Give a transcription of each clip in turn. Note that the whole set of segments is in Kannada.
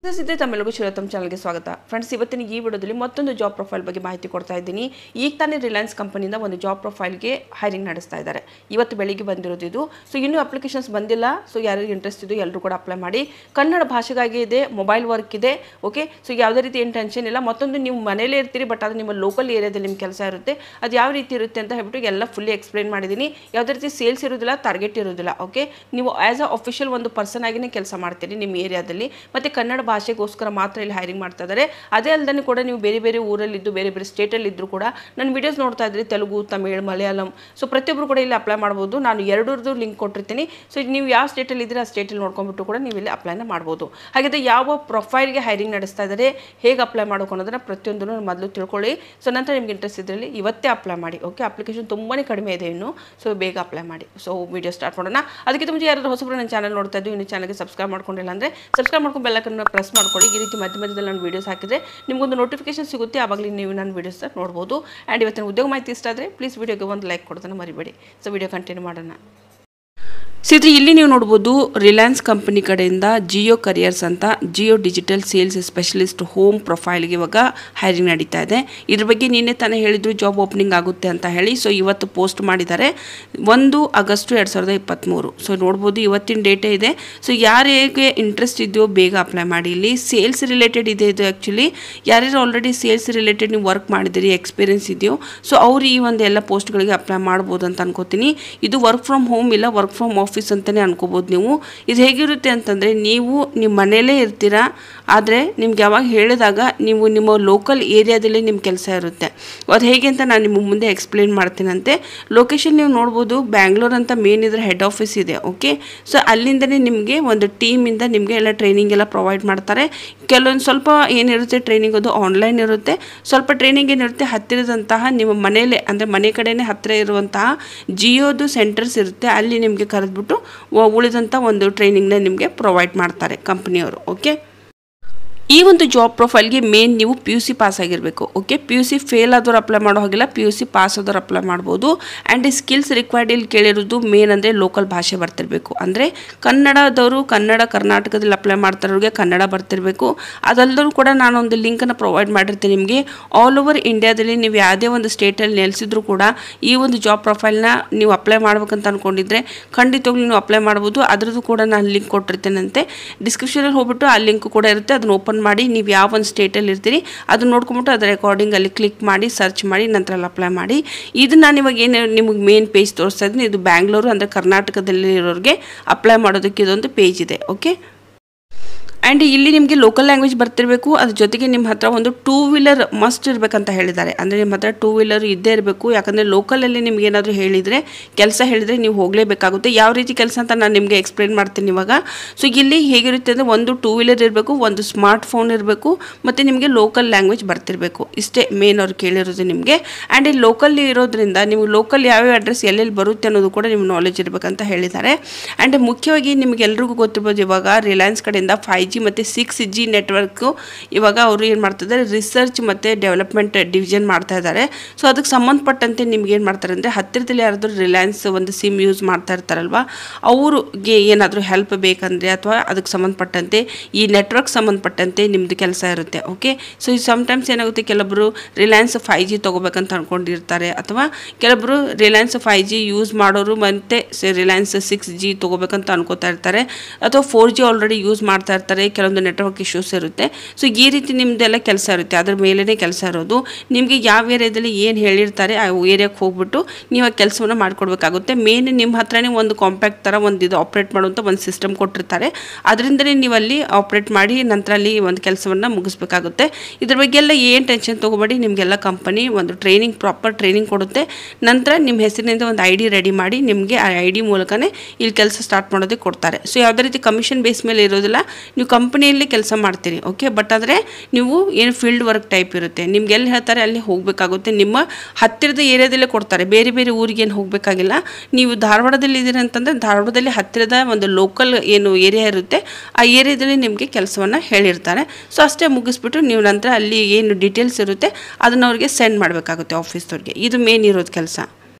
ಸಿದ್ಧೆ ತಮ್ಮೆಲ್ಲರಿಗೂ ಶಿರೋತ್ತಮ್ ಚಾನಲ್ಗೆ ಸ್ವಾಗತ ಫ್ರೆಂಡ್ಸ್ ಇವತ್ತಿನ ಈ ವಿಡಿಯೋದಲ್ಲಿ ಮತ್ತೊಂದು ಜಾಬ್ ಪ್ರೊಫೈಲ್ ಬಗ್ಗೆ ಮಾಹಿತಿ ಕೊಡ್ತಾ ಇದ್ದೀನಿ ಈಗ ತಾನೇ ರಿಲಯನ್ಸ್ ಕಂಪನಿಯಿಂದ ಒಂದು ಜಾಬ್ ಪ್ರೊಫೈಲ್ಗೆ ಹೈರಿಂಗ್ ನಡೆಸ್ತಾ ಇದ್ದಾರೆ ಇವತ್ತು ಬೆಳಿಗ್ಗೆ ಬಂದಿರೋದು ಇದು ಸೊ ಇನ್ನೂ ಅಪ್ಲಿಕೇಶನ್ಸ್ ಬಂದಿಲ್ಲ ಸೊ ಯಾರಿಗೆ ಇಂಟ್ರೆಸ್ಟ್ ಇದೆ ಎಲ್ಲರೂ ಕೂಡ ಅಪ್ಲೈ ಮಾಡಿ ಕನ್ನಡ ಭಾಷೆಗಾಗಿ ಇದೆ ಮೊಬೈಲ್ ವರ್ಕ್ ಇದೆ ಓಕೆ ಸೊ ಯಾವುದೇ ರೀತಿ ಏನು ಟೆನ್ಷನ್ ಇಲ್ಲ ಮತ್ತೊಂದು ನೀವು ಮನೇಲೇ ಇರ್ತೀರಿ ಬಟ್ ಅದು ನಿಮ್ಮ ಲೋಕಲ್ ಏರಿಯಾದಲ್ಲಿ ನಿಮ್ಮ ಕೆಲಸ ಇರುತ್ತೆ ಅದು ಯಾವ ರೀತಿ ಇರುತ್ತೆ ಅಂತ ಹೇಳ್ಬಿಟ್ಟು ಎಲ್ಲ ಫುಲ್ಲಿ ಎಕ್ಸ್ಪ್ಲೈನ್ ಮಾಡಿದ್ದೀನಿ ಯಾವುದೇ ರೀತಿ ಸೇಲ್ಸ್ ಇರೋದಿಲ್ಲ ಟಾರ್ಗೆಟ್ ಇರೋದಿಲ್ಲ ಓಕೆ ನೀವು ಆ್ಯಸ್ ಅ ಅಫಿಷಿಯಲ್ ಒಂದು ಪರ್ಸನ್ ಆಗಿನೇ ಕೆಲಸ ಮಾಡ್ತೀರಿ ನಿಮ್ಮ ಏರಿಯಾದಲ್ಲಿ ಮತ್ತು ಕನ್ನಡ ಭಾಷೆಗೋಸ್ಕರ ಮಾತ್ರ ಇಲ್ಲಿ ಹೈರಿಂಗ್ ಮಾಡ್ತಾ ಇದ್ದಾರೆ ಅದೇ ಅಲ್ಲದೆ ಕೂಡ ನೀವು ಬೇರೆ ಬೇರೆ ಊರಲ್ಲಿದ್ದು ಬೇರೆ ಬೇರೆ ಸ್ಟೇಟಲ್ಲಿ ಇದ್ದರೂ ಕೂಡ ನನ್ನ ವಿಡಿಯೋಸ್ ನೋಡ್ತಾ ಇದ್ರಿ ತೆಲುಗು ತಮಿಳ್ ಮಲಯಾಳಂ ಸೊ ಪ್ರತಿಯೊಬ್ಬರು ಕೂಡ ಇಲ್ಲಿ ಅಪ್ಲೈ ಮಾಡ್ಬೋದು ನಾನು ಎರಡರದ್ದು ಲಿಂಕ್ ಕೊಟ್ಟಿರ್ತೀನಿ ಸೊ ನೀವು ಯಾವ ಸ್ಟೇಟಲ್ಲಿ ಇದ್ದೀರಿ ಆ ಸ್ಟೇಟಲ್ಲಿ ನೋಡ್ಕೊಂಡ್ಬಿಟ್ಟು ಕೂಡ ನೀವು ಇಲ್ಲಿ ಅಪ್ಲೈನ ಮಾಡ್ಬೋದು ಹಾಗಾದರೆ ಯಾವ ಪ್ರೊಫೈಲ್ಗೆ ಹೈರಿಂಗ್ ನಡೆಸ್ತಾ ಇದ್ದಾರೆ ಹೇಗೆ ಅಪ್ಲೈ ಮಾಡೋಕೆ ಅನ್ನೋದನ್ನ ಪ್ರತಿಯೊಂದನ್ನು ಮೊದಲು ತಿಳ್ಕೊಳ್ಳಿ ಸೊ ನಂತರ ನಿಮ್ಗೆ ಇಂಟ್ರೆಸ್ಟ್ ಇದ್ರಲ್ಲಿ ಇವತ್ತೇ ಅಪ್ಲೈ ಮಾಡಿ ಓಕೆ ಅಪ್ಲಿಕೇಶನ್ ತುಂಬಾ ಕಡಿಮೆ ಇದೆ ಇನ್ನು ಸೊ ಬೇಗ ಅಪ್ಲೈ ಮಾಡಿ ಸೊ ವಿಡಿಯೋ ಸ್ಟಾರ್ಟ್ ಮಾಡೋಣ ಅದಕ್ಕಿಂತ ಮುಂಚೆ ಯಾರಾದರೂ ಹೊಸಬ್ರು ನನ್ನ ಚಾನಲ್ ನೋಡ್ತಾ ಇದ್ದು ಇನ್ನು ಚಾನಲ್ಗೆ ಸಬ್ಸ್ಕ್ರೈಬ್ ಮಾಡ್ಕೊಂಡಿಲ್ಲ ಅಂದರೆ ಸಬ್ಸ್ಕ್ರೈಬ್ ಮಾಡ್ಕೊಂಡು ಬೆಲ್ಲಕ್ಕನ್ನು ಪ್ರೆಸ್ ಮಾಡ್ಕೊಳ್ಳಿ ಈ ರೀತಿ ಮಧ್ಯ ಮಧ್ಯದಲ್ಲಿ ನಾನು ವೀಡಿಯೋಸ್ ಹಾಕಿದ್ರೆ ನಿಮಗೊಂದು ನೋಟಿಫಿಕೇಶನ್ ಸಿಗುತ್ತೆ ಆವಾಗಲೇ ನೀವು ನನ್ನ ವೀಡಿಯೋಸ್ ನೋಡ್ಬೋದು ಆ್ಯಂಡ್ ಇವತ್ತಿನ ಉದ್ಯೋಗ ಮಾಹಿತಿ ಇಷ್ಟ ಆದರೆ ಪ್ಲೀಸ್ ವೀಡಿಯೋಗೆ ಒಂದು ಲೈಕ್ ಕೊಡೋದನ್ನು ಮರಿಬೇಡಿ ಸೊ ವಿಡಿಯೋ ಕಂಟಿನ್ಯೂ ಮಾಡೋಣ ಸಿದ್ರಿ ಇಲ್ಲಿ ನೀವು ನೋಡ್ಬೋದು ರಿಲಯನ್ಸ್ ಕಂಪನಿ ಕಡೆಯಿಂದ ಜಿಯೋ ಕರಿಯರ್ಸ್ ಅಂತ Jio digital sales specialist home ಪ್ರೊಫೈಲ್ಗೆ ಇವಾಗ ಹೈರಿಂಗ್ ನಡೀತಾ ಇದೆ ಇದ್ರ ಬಗ್ಗೆ ನಿನ್ನೆ ತಾನೇ ಹೇಳಿದ್ರು ಜಾಬ್ ಓಪನಿಂಗ್ ಆಗುತ್ತೆ ಅಂತ ಹೇಳಿ ಸೊ ಇವತ್ತು ಪೋಸ್ಟ್ ಮಾಡಿದ್ದಾರೆ ಒಂದು ಆಗಸ್ಟ್ ಎರಡು ಸಾವಿರದ ಇಪ್ಪತ್ತ್ಮೂರು ಸೊ ನೋಡ್ಬೋದು ಇವತ್ತಿನ ಡೇಟೇ ಇದೆ ಸೊ ಯಾರಿಗೆ ಇಂಟ್ರೆಸ್ಟ್ ಇದೆಯೋ ಬೇಗ ಅಪ್ಲೈ ಮಾಡಿ ಇಲ್ಲಿ ಸೇಲ್ಸ್ ರಿಲೇಟೆಡ್ ಇದೆ ಇದು ಆ್ಯಕ್ಚುಲಿ ಯಾರ್ಯಾರು ಆಲ್ರೆಡಿ ಸೇಲ್ಸ್ ರಿಲೇಟೆಡ್ ನೀವು ವರ್ಕ್ ಮಾಡಿದಿರಿ ಎಕ್ಸ್ಪೀರಿಯನ್ಸ್ ಇದೆಯೋ ಸೊ ಅವ್ರು ಈ ಒಂದು ಎಲ್ಲ ಪೋಸ್ಟ್ಗಳಿಗೆ ಅಪ್ಲೈ ಮಾಡ್ಬೋದು ಅಂತ ಅನ್ಕೋತೀನಿ ಇದು ವರ್ಕ್ ಫ್ರಮ್ ಹೋಮ್ ಇಲ್ಲ ವರ್ಕ್ ಫ್ರಮ್ ಆಫೀಸ್ ಅಂತಲೇ ಅನ್ಕೋಬೋದು ನೀವು ಇದು ಹೇಗಿರುತ್ತೆ ಅಂತಂದರೆ ನೀವು ನಿಮ್ಮ ಮನೆಯಲ್ಲೇ ಇರ್ತೀರಾ ಆದರೆ ನಿಮ್ಗೆ ಯಾವಾಗ ಹೇಳಿದಾಗ ನೀವು ನಿಮ್ಮ ಲೋಕಲ್ ಏರಿಯಾದಲ್ಲೇ ನಿಮ್ಮ ಕೆಲಸ ಇರುತ್ತೆ ಅದು ಹೇಗೆ ಅಂತ ನಾನು ನಿಮ್ಮ ಮುಂದೆ ಎಕ್ಸ್ಪ್ಲೇನ್ ಮಾಡ್ತೀನಂತೆ ಲೊಕೇಶನ್ ನೀವು ನೋಡ್ಬೋದು ಬ್ಯಾಂಗ್ಳೂರ್ ಅಂತ ಮೇನ್ ಇದ್ರ ಹೆಡ್ ಆಫೀಸ್ ಇದೆ ಓಕೆ ಸೊ ಅಲ್ಲಿಂದನೇ ನಿಮಗೆ ಒಂದು ಟೀಮಿಂದ ನಿಮಗೆ ಎಲ್ಲ ಟ್ರೈನಿಂಗ್ ಎಲ್ಲ ಪ್ರೊವೈಡ್ ಮಾಡ್ತಾರೆ ಕೆಲವೊಂದು ಸ್ವಲ್ಪ ಏನಿರುತ್ತೆ ಟ್ರೈನಿಂಗ್ ಅದು ಆನ್ಲೈನ್ ಇರುತ್ತೆ ಸ್ವಲ್ಪ ಟ್ರೈನಿಂಗ್ ಏನಿರುತ್ತೆ ಹತ್ತಿರದಂತಹ ನಿಮ್ಮ ಮನೆಯಲ್ಲೇ ಅಂದರೆ ಮನೆ ಕಡೆನೇ ಹತ್ತಿರ ಇರುವಂತಹ ಜಿಯೋದು ಸೆಂಟರ್ಸ್ ಇರುತ್ತೆ ಅಲ್ಲಿ ನಿಮಗೆ ಕರೆದ್ಬಿಟ್ಟು ಉಳಿದಂಥ ಒಂದು ಟ್ರೈನಿಂಗ್ನ ನಿಮಗೆ ಪ್ರೊವೈಡ್ ಮಾಡ್ತಾರೆ ಕಂಪ್ನಿಯವರು ಓಕೆ ಈ ಒಂದು ಜಾಬ್ ಪ್ರೊಫೈಲ್ಗೆ ಮೇನ್ ನೀವು ಪಿ ಯು ಸಿ ಪಾಸ್ ಆಗಿರಬೇಕು okay P U C fail ಆದವ್ರು ಅಪ್ಲೈ ಮಾಡೋ ಹಾಗಿಲ್ಲ ಪಿ ಯು ಸಿ ಪಾಸ್ ಆದವ್ರು ಅಪ್ಲೈ ಮಾಡ್ಬೋದು ಆ್ಯಂಡ್ ಸ್ಕಿಲ್ಸ್ ರಿಕ್ವೈರ್ಡ್ ಇಲ್ಲಿ ಕೇಳಿರೋದು ಮೇನ್ ಅಂದರೆ ಲೋಕಲ್ ಭಾಷೆ ಬರ್ತಿರಬೇಕು ಅಂದರೆ ಕನ್ನಡದವರು ಕನ್ನಡ ಕರ್ನಾಟಕದಲ್ಲಿ ಅಪ್ಲೈ ಮಾಡ್ತಾರೋರಿಗೆ ಕನ್ನಡ ಬರ್ತಿರಬೇಕು ಅದಲ್ಲರೂ ಕೂಡ ನಾನೊಂದು ಲಿಂಕನ್ನು ಪ್ರೊವೈಡ್ ಮಾಡಿರ್ತೀನಿ ನಿಮಗೆ ಆಲ್ ಓವರ್ ಇಂಡಿಯಾದಲ್ಲಿ ನೀವು ಯಾವುದೇ ಒಂದು ಸ್ಟೇಟಲ್ಲಿ ನೆಲೆಸಿದ್ರು ಕೂಡ ಈ ಒಂದು ಜಾಬ್ ಪ್ರೊಫೈಲ್ನ ನೀವು ಅಪ್ಲೈ ಮಾಡ್ಬೇಕಂತ ಅಂದ್ಕೊಂಡಿದ್ರೆ ಖಂಡಿತವಾಗ್ಲೂ ನೀವು ಅಪ್ಲೈ ಮಾಡ್ಬೋದು ಅದರದ್ದು ಕೂಡ ನಾನು ಲಿಂಕ್ ಕೊಟ್ಟಿರ್ತೇನಂತೆ ಡಿಸ್ಕ್ರಿಪ್ಷನಲ್ಲಿ ಹೋಗ್ಬಿಟ್ಟು ಆ ಲಿಂಕ್ ಕೂಡ ಇರುತ್ತೆ ಅದನ್ನು ಓಪನ್ ಮಾಡಿ ನೀವು ಯಾವ ಒಂದು ಸ್ಟೇಟಲ್ಲಿ ಇರ್ತೀರಿ ಅದನ್ನ ನೋಡ್ಕೊಂಬಿಟ್ಟು ಅದರ ರೆಕಾರ್ಡಿಂಗ್ ಅಲ್ಲಿ ಕ್ಲಿಕ್ ಮಾಡಿ ಸರ್ಚ್ ಮಾಡಿ ನಂತರ ಅಲ್ಲಿ ಅಪ್ಲೈ ಮಾಡಿ ಇದು ನಾನು ಇವಾಗ ಏನು ನಿಮಗೆ ಮೇನ್ ಪೇಜ್ ತೋರಿಸ್ತಾ ಇದ್ದೀನಿ ಇದು ಬ್ಯಾಂಗ್ಳೂರು ಅಂದರೆ ಕರ್ನಾಟಕದಲ್ಲಿ ಇರೋರಿಗೆ ಅಪ್ಲೈ ಮಾಡೋದಕ್ಕೆ ಇದೊಂದು ಪೇಜ್ ಇದೆ ಓಕೆ ಆ್ಯಂಡ್ ಇಲ್ಲಿ ನಿಮಗೆ ಲೋಕಲ್ ಲ್ಯಾಂಗ್ವೇಜ್ ಬರ್ತಿರಬೇಕು ಅದ್ರ ಜೊತೆಗೆ ನಿಮ್ಮ ಹತ್ರ ಒಂದು ಟೂ ವೀಲರ್ ಮಸ್ಟ್ ಇರಬೇಕಂತ ಹೇಳಿದ್ದಾರೆ ಅಂದರೆ ನಿಮ್ಮ ಹತ್ರ ಟೂ ವೀಲರ್ ಇದ್ದೇ ಇರಬೇಕು ಯಾಕಂದರೆ ಲೋಕಲಲ್ಲಿ ನಿಮ್ಗೆ ಏನಾದರೂ ಹೇಳಿದರೆ ಕೆಲಸ ಹೇಳಿದರೆ ನೀವು ಹೋಗಲೇಬೇಕಾಗುತ್ತೆ ಯಾವ ರೀತಿ ಕೆಲಸ ಅಂತ ನಾನು ನಿಮಗೆ ಎಕ್ಸ್ಪ್ಲೇನ್ ಮಾಡ್ತೀನಿ ಇವಾಗ ಸೊ ಇಲ್ಲಿ ಹೇಗಿರುತ್ತೆ ಅಂದರೆ ಒಂದು ಟೂ ವೀಲರ್ ಇರಬೇಕು ಒಂದು ಸ್ಮಾರ್ಟ್ ಫೋನ್ ಇರಬೇಕು ಮತ್ತು ನಿಮಗೆ ಲೋಕಲ್ ಲ್ಯಾಂಗ್ವೇಜ್ ಬರ್ತಿರಬೇಕು ಇಷ್ಟೇ ಮೇನ್ ಅವ್ರು ಕೇಳಿರೋದು ನಿಮಗೆ ಆ್ಯಂಡ್ ಇಲ್ಲಿ ಲೋಕಲ್ಲಿ ಇರೋದ್ರಿಂದ ನೀವು ಲೋಕಲ್ ಯಾವ್ಯಾವ ಅಡ್ರೆಸ್ ಎಲ್ಲೆಲ್ಲಿ ಬರುತ್ತೆ ಅನ್ನೋದು ಕೂಡ ನಿಮ್ಗೆ ನಾಲೆಜ್ ಇರಬೇಕಂತ ಹೇಳಿದ್ದಾರೆ ಆ್ಯಂಡ್ ಮುಖ್ಯವಾಗಿ ನಿಮ್ಗೆ ಎಲ್ರಿಗೂ ಗೊತ್ತಿರ್ಬೋದು ಇವಾಗ ರಿಲಯನ್ಸ್ ಕಡೆಯಿಂದ ಫೈವ್ ಜಿ ಮತ್ತು ಸಿಕ್ಸ್ ಜಿ ನೆಟ್ವರ್ಕು ಇವಾಗ ಅವರು ಏನು ಮಾಡ್ತಿದ್ದಾರೆ ರಿಸರ್ಚ್ ಮತ್ತು ಡೆವಲಪ್ಮೆಂಟ್ ಡಿವಿಷನ್ ಮಾಡ್ತಾ ಇದ್ದಾರೆ ಸೊ ಅದಕ್ಕೆ ಸಂಬಂಧಪಟ್ಟಂತೆ ನಿಮ್ಗೆ ಏನು ಮಾಡ್ತಾರೆ ಅಂದರೆ ಹತ್ತಿರದಲ್ಲಿ ಯಾರಾದರೂ ರಿಲಯನ್ಸ್ ಒಂದು ಸಿಮ್ ಯೂಸ್ ಮಾಡ್ತಾ ಇರ್ತಾರಲ್ವ ಅವ್ರಿಗೆ ಏನಾದರೂ ಹೆಲ್ಪ್ ಬೇಕಂದರೆ ಅಥವಾ ಅದಕ್ಕೆ ಸಂಬಂಧಪಟ್ಟಂತೆ ಈ ನೆಟ್ವರ್ಕ್ ಸಂಬಂಧಪಟ್ಟಂತೆ ನಿಮ್ಮದು ಕೆಲಸ ಇರುತ್ತೆ ಓಕೆ ಸೊ ಈ ಸಮ್ಟೈಮ್ಸ್ ಏನಾಗುತ್ತೆ ಕೆಲವೊಬ್ಬರು ರಿಲಯನ್ಸ್ ಫೈ ಜಿ ತೊಗೋಬೇಕಂತ ಅಂದ್ಕೊಂಡಿರ್ತಾರೆ ಅಥವಾ ಕೆಲವೊಬ್ಬರು ರಿಲಯನ್ಸ್ ಫೈ ಜಿ ಯೂಸ್ ಮಾಡೋರು ಮತ್ತು ರಿಲಯನ್ಸ್ ಸಿಕ್ಸ್ ಜಿ ತೊಗೋಬೇಕಂತ ಅನ್ಕೋತಾ ಇರ್ತಾರೆ ಅಥವಾ ಫೋರ್ ಜಿ ಆಲ್ರೆಡಿ ಯೂಸ್ ಮಾಡ್ತಾ ಇರ್ತಾರೆ ಕೆಲವೊಂದು ನೆಟ್ವರ್ಕ್ ಇಶ್ಯೂಸ್ ಇರುತ್ತೆ ಸೊ ಈ ರೀತಿ ನಿಮ್ಮದೆಲ್ಲ ಕೆಲಸ ಇರುತ್ತೆ ಅದ್ರ ಮೇಲೇ ಕೆಲಸ ಇರೋದು ನಿಮಗೆ ಯಾವ ಏರಿಯಾದಲ್ಲಿ ಏನು ಹೇಳಿರ್ತಾರೆ ಆ ಏರಿಯಾಕ್ಕೆ ಹೋಗ್ಬಿಟ್ಟು ನೀವು ಆ ಕೆಲಸವನ್ನು ಮಾಡಿಕೊಡ್ಬೇಕಾಗುತ್ತೆ ಮೇನ್ ನಿಮ್ಮ ಹತ್ರನೇ ಒಂದು ಕಾಂಪ್ಯಾಕ್ಟ್ ಥರ ಒಂದು ಇದು ಆಪ್ರೇಟ್ ಮಾಡುವಂಥ ಒಂದು ಸಿಸ್ಟಮ್ ಕೊಟ್ಟಿರ್ತಾರೆ ಅದರಿಂದಲೇ ನೀವು ಅಲ್ಲಿ ಆಪ್ರೇಟ್ ಮಾಡಿ ನಂತರ ಅಲ್ಲಿ ಒಂದು ಕೆಲಸವನ್ನು ಮುಗಿಸ್ಬೇಕಾಗುತ್ತೆ ಇದ್ರ ಬಗ್ಗೆ ಎಲ್ಲ ಏನು ಟೆನ್ಷನ್ ತೊಗೊಬೇಡಿ ನಿಮಗೆಲ್ಲ ಕಂಪನಿ ಒಂದು ಟ್ರೈನಿಂಗ್ ಪ್ರಾಪರ್ ಟ್ರೈನಿಂಗ್ ಕೊಡುತ್ತೆ ನಂತರ ನಿಮ್ಮ ಹೆಸರಿನಿಂದ ಒಂದು ಐ ಡಿ ರೆಡಿ ಮಾಡಿ ನಿಮಗೆ ಆ ಐ ಡಿ ಮೂಲಕನೇ ಇಲ್ಲಿ ಕೆಲಸ ಸ್ಟಾರ್ಟ್ ಮಾಡೋದಕ್ಕೆ ಕೊಡ್ತಾರೆ ಸೊ ಯಾವುದೇ ರೀತಿ ಕಮಿಷನ್ ಬೇಸ್ ಮೇಲೆ ಇರೋದಿಲ್ಲ ನೀವು ಕಂಪ್ನಿಯಲ್ಲಿ ಕೆಲಸ ಮಾಡ್ತೀರಿ ಓಕೆ ಬಟ್ ಆದರೆ ನೀವು ಏನು ಫೀಲ್ಡ್ ವರ್ಕ್ ಟೈಪ್ ಇರುತ್ತೆ ನಿಮ್ಗೆ ಎಲ್ಲಿ ಹೇಳ್ತಾರೆ ಅಲ್ಲಿ ಹೋಗಬೇಕಾಗುತ್ತೆ ನಿಮ್ಮ ಹತ್ತಿರದ ಏರಿಯಾದಲ್ಲೇ ಕೊಡ್ತಾರೆ ಬೇರೆ ಬೇರೆ ಊರಿಗೆ ಏನು ಹೋಗಬೇಕಾಗಿಲ್ಲ ನೀವು ಧಾರವಾಡದಲ್ಲಿ ಇದ್ದೀರಿ ಅಂತಂದರೆ ಧಾರವಾಡದಲ್ಲಿ ಹತ್ತಿರದ ಒಂದು ಲೋಕಲ್ ಏನು ಏರಿಯಾ ಇರುತ್ತೆ ಆ ಏರಿಯಾದಲ್ಲಿ ನಿಮಗೆ ಕೆಲಸವನ್ನು ಹೇಳಿರ್ತಾರೆ ಸೊ ಅಷ್ಟೇ ಮುಗಿಸ್ಬಿಟ್ಟು ನೀವು ನಂತರ ಅಲ್ಲಿ ಏನು ಡೀಟೇಲ್ಸ್ ಇರುತ್ತೆ ಅದನ್ನು ಅವ್ರಿಗೆ ಸೆಂಡ್ ಮಾಡಬೇಕಾಗುತ್ತೆ ಆಫೀಸ್ದವ್ರಿಗೆ ಇದು ಮೇನ್ ಇರೋದು ಕೆಲಸ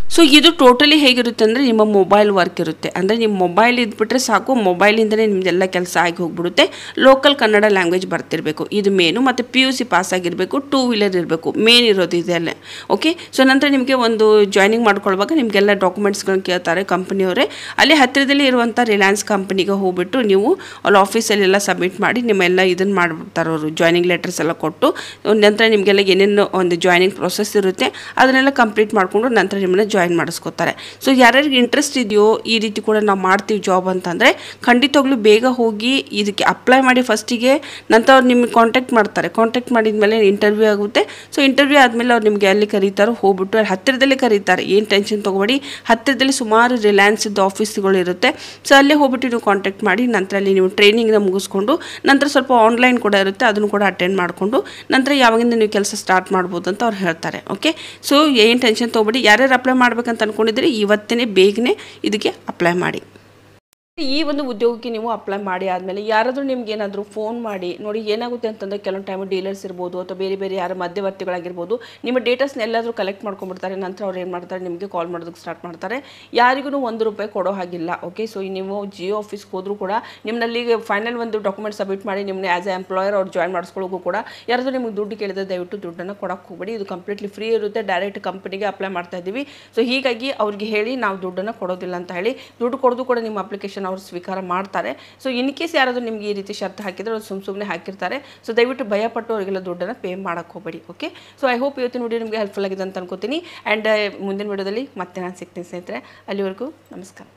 ಸೊ ಇದು ಟೋಟಲಿ ಹೇಗಿರುತ್ತೆ ಅಂದರೆ ನಿಮ್ಮ ಮೊಬೈಲ್ ವರ್ಕ್ ಇರುತ್ತೆ ಅಂದರೆ ನಿಮ್ಮ ಮೊಬೈಲ್ ಇದ್ಬಿಟ್ರೆ ಸಾಕು ಮೊಬೈಲಿಂದಲೇ ನಿಮ್ಮದೆಲ್ಲ ಕೆಲಸ ಆಗಿ ಹೋಗ್ಬಿಡುತ್ತೆ ಲೋಕಲ್ ಕನ್ನಡ ಲ್ಯಾಂಗ್ವೇಜ್ ಬರ್ತಿರಬೇಕು ಇದು ಮೇನು ಮತ್ತು ಪಿ ಯು ಸಿ ಪಾಸ್ ಆಗಿರಬೇಕು ಟೂ ವೀಲರ್ ಇರಬೇಕು ಮೇನ್ ಇರೋದು ಇದೆಲ್ಲ ಓಕೆ ಸೊ ನಂತರ ನಿಮಗೆ ಒಂದು ಜಾಯ್ನಿಂಗ್ ಮಾಡ್ಕೊಳ್ವಾಗ ನಿಮಗೆಲ್ಲ ಡಾಕ್ಯುಮೆಂಟ್ಸ್ಗಳನ್ನ ಕೇಳ್ತಾರೆ ಕಂಪ್ನಿಯವರೇ ಅಲ್ಲಿ ಹತ್ತಿರದಲ್ಲಿ ಇರುವಂಥ ರಿಲಯನ್ಸ್ ಕಂಪ್ನಿಗೆ ಹೋಗ್ಬಿಟ್ಟು ನೀವು ಅಲ್ಲಿ ಆಫೀಸಲ್ಲೆಲ್ಲ ಸಬ್ಮಿಟ್ ಮಾಡಿ ನಿಮ್ಮೆಲ್ಲ ಇದನ್ನು ಮಾಡಿಬಿಡ್ತಾರೆ ಅವರು ಜಾಯ್ನಿಂಗ್ ಲೆಟರ್ಸ್ ಎಲ್ಲ ಕೊಟ್ಟು ನಂತರ ನಿಮಗೆಲ್ಲ ಏನೇನು ಒಂದು ಜಾಯ್ನಿಂಗ್ ಪ್ರೊಸೆಸ್ ಇರುತ್ತೆ ಅದನ್ನೆಲ್ಲ ಕಂಪ್ಲೀಟ್ ಮಾಡಿಕೊಂಡು ನಂತರ ನಿಮ್ಮನ್ನ ಜಾಯ್ನ್ ಮಾಡಿಸ್ಕೊತಾರೆ ಸೊ ಯಾರ್ಯಾರಿಗೆ ಇಂಟ್ರೆಸ್ಟ್ ಇದೆಯೋ ಈ ರೀತಿ ಕೂಡ ನಾವು ಮಾಡ್ತೀವಿ ಜಾಬ್ ಅಂತಂದರೆ ಖಂಡಿತವಾಗ್ಲೂ ಬೇಗ ಹೋಗಿ ಇದಕ್ಕೆ ಅಪ್ಲೈ ಮಾಡಿ ಫಸ್ಟಿಗೆ ನಂತರ ಅವ್ರು ನಿಮಗೆ ಕಾಂಟ್ಯಾಕ್ಟ್ ಮಾಡ್ತಾರೆ ಕಾಂಟ್ಯಾಕ್ಟ್ ಮಾಡಿದ ಮೇಲೆ ಇಂಟರ್ವ್ಯೂ ಆಗುತ್ತೆ ಸೊ ಇಂಟರ್ವ್ಯೂ ಆದಮೇಲೆ ಅವ್ರು ನಿಮಗೆ ಅಲ್ಲಿ ಕರೀತಾರೆ ಹೋಗ್ಬಿಟ್ಟು ಅಲ್ಲಿ ಹತ್ತಿರದಲ್ಲೇ ಕರೀತಾರೆ ಏನು ಟೆನ್ಷನ್ ತೊಗೊಬೇಡಿ ಹತ್ತಿರದಲ್ಲಿ ಸುಮಾರು ರಿಲಯನ್ಸ್ದು ಆಫೀಸ್ಗಳು ಇರುತ್ತೆ ಸೊ ಅಲ್ಲೇ ಹೋಗ್ಬಿಟ್ಟು ನೀವು ಕಾಂಟ್ಯಾಕ್ಟ್ ಮಾಡಿ ನಂತರ ಅಲ್ಲಿ ನೀವು ಟ್ರೈನಿಂಗ್ನ ಮುಗಿಸ್ಕೊಂಡು ನಂತರ ಸ್ವಲ್ಪ ಆನ್ಲೈನ್ ಕೂಡ ಇರುತ್ತೆ ಅದನ್ನು ಕೂಡ ಅಟೆಂಡ್ ಮಾಡಿಕೊಂಡು ನಂತರ ಯಾವಾಗಿಂದ ನೀವು ಕೆಲಸ ಸ್ಟಾರ್ಟ್ ಮಾಡ್ಬೋದು ಅಂತ ಅವ್ರು ಹೇಳ್ತಾರೆ ಓಕೆ ಸೊ ಏನು ಟೆನ್ಷನ್ ತೊಗೊಬೇಡಿ ಯಾರ್ಯಾರು ಅಪ್ಲೈ ಮಾಡ್ಬೇಕಂತ ಅಂದ್ಕೊಂಡಿದ್ರೆ ಇವತ್ತೇ ಬೇಗನೆ ಇದಕ್ಕೆ ಅಪ್ಲೈ ಮಾಡಿ ಈ ಒಂದು ಉದ್ಯೋಗಕ್ಕೆ ನೀವು ಅಪ್ಲೈ ಮಾಡಿ ಆದಮೇಲೆ ಯಾರಾದರೂ ನಿಮ್ಗೆ ಏನಾದರೂ ಫೋನ್ ಮಾಡಿ ನೋಡಿ ಏನಾಗುತ್ತೆ ಅಂತಂದರೆ ಕೆಲವೊಂದು ಟೈಮ್ ಡೀಲರ್ಸ್ ಇರ್ಬೋದು ಅಥವಾ ಬೇರೆ ಬೇರೆ ಯಾರು ಮಧ್ಯವರ್ತಿಗಳಾಗಿರ್ಬೋದು ನಿಮ್ಮ ಡೇಟಾಸ್ನ ಎಲ್ಲಾದರೂ ಕಲೆಕ್ಟ್ ಮಾಡ್ಕೊಂಡ್ಬಿಡ್ತಾರೆ ನಂತರ ಅವ್ರು ಏನು ಮಾಡ್ತಾರೆ ನಿಮಗೆ ಕಾಲ್ ಮಾಡೋದಕ್ಕೆ ಸ್ಟಾರ್ಟ್ ಮಾಡ್ತಾರೆ ಯಾರಿಗೂ ಒಂದು ರೂಪಾಯಿ ಕೊಡೋ ಹಾಗಿಲ್ಲ ಓಕೆ ಸೊ ನೀವು ಜಿಯೋ ಆಫೀಸ್ಗೆ ಹೋದರೂ ಕೂಡ ನಿಮ್ಮಲ್ಲಿ ಫೈನಲ್ ಒಂದು ಡಾಕ್ಯುಮೆಂಟ್ ಸಬ್ಮಿಟ್ ಮಾಡಿ ನಿಮ್ಮನ್ನ ಆ್ಯಸ್ ಎ ಎಂಪ್ಲಾಯರ್ ಅವ್ರು ಜಾಯ್ನ್ ಮಾಡಿಸ್ಕೊಳ್ಳೋಕ್ಕೂ ಕೂಡ ಯಾರಾದರೂ ನಿಮಗೆ ದುಡ್ಡು ಕೇಳಿದ್ರೆ ದಯವಿಟ್ಟು ದುಡ್ಡನ್ನು ಕೊಡೋಕ್ಕೆ ಹೋಗಬೇಡಿ ಇದು ಕಂಪ್ಲೀಟ್ಲಿ ಫ್ರೀ ಇರುತ್ತೆ ಡೈರೆಕ್ಟ್ ಕಂಪನಿಗೆ ಅಪ್ಲೈ ಮಾಡ್ತಾ ಇದ್ದೀವಿ ಸೊ ಹೀಗಾಗಿ ಅವ್ರಿಗೆ ಹೇಳಿ ನಾವು ದುಡ್ಡನ್ನು ಕೊಡೋದಿಲ್ಲ ಅಂತ ಹೇಳಿ ದುಡ್ಡು ಕೊಡೋದು ಕೂಡ ನಿಮ್ಮ ಅಪ್ಲಿಕೇಶನ್ ಅವ್ರು ಸ್ವೀಕಾರ ಮಾಡ್ತಾರೆ ಸೊ ಇನ್ ಕೇಸ್ ಯಾರಾದರೂ ನಿಮಗೆ ಈ ರೀತಿ ಶರ್ತ್ ಹಾಕಿದ್ರೆ ಅವ್ರು ಸುಮ್ಮ ಸುಮ್ಮನೆ ಹಾಕಿರ್ತಾರೆ ಸೊ ದಯವಿಟ್ಟು ಭಯಪಟ್ಟು ಅವರಿಗೆಲ್ಲ ದುಡ್ಡನ್ನು ಪೇ ಮಾಡೋಕ್ಕೆ ಹೋಗಬೇಡಿ ಓಕೆ ಸೊ ಐ ಹೋಪ್ ಇವತ್ತಿನ ವಿಡಿಯೋ ನಿಮಗೆ ಹೆಲ್ಪ್ಫುಲ್ ಆಗಿದೆ ಅಂತ ಅನ್ಕೋತೀನಿ ಆ್ಯಂಡ್ ಮುಂದಿನ ವಿಡಿಯೋದಲ್ಲಿ ಮತ್ತೆ ನಾನು ಸಿಗ್ತೀನಿ ಸ್ನೇಹಿತರೆ ಅಲ್ಲಿವರೆಗೂ ನಮಸ್ಕಾರ